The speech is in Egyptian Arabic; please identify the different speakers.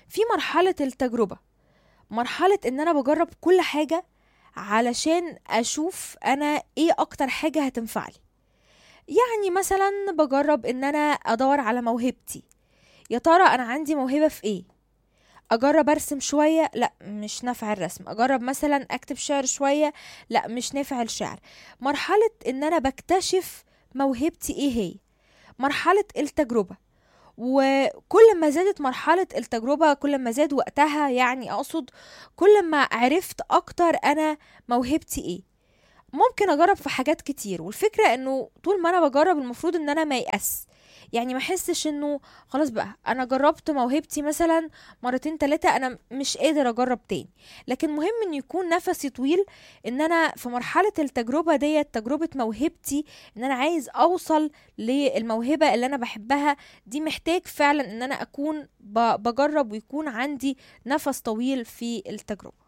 Speaker 1: في مرحلة التجربة مرحلة ان انا بجرب كل حاجة علشان اشوف انا ايه اكتر حاجة هتنفعلي يعني مثلا بجرب ان انا ادور على موهبتي يا ترى انا عندي موهبة في ايه اجرب ارسم شوية لا مش نافع الرسم اجرب مثلا اكتب شعر شوية لا مش نافع الشعر مرحلة ان انا بكتشف موهبتي ايه هي مرحلة التجربة وكل ما زادت مرحلة التجربة كل ما زاد وقتها يعني أقصد كل ما عرفت أكتر أنا موهبتي إيه ممكن أجرب في حاجات كتير والفكرة إنه طول ما أنا بجرب المفروض إن أنا ما يأس يعني ما احسش انه خلاص بقى انا جربت موهبتي مثلا مرتين تلاتة انا مش قادر اجرب تاني لكن مهم ان يكون نفسي طويل ان انا في مرحلة التجربة ديت تجربة موهبتي ان انا عايز اوصل للموهبة اللي انا بحبها دي محتاج فعلا ان انا اكون ب- بجرب ويكون عندي نفس طويل في التجربة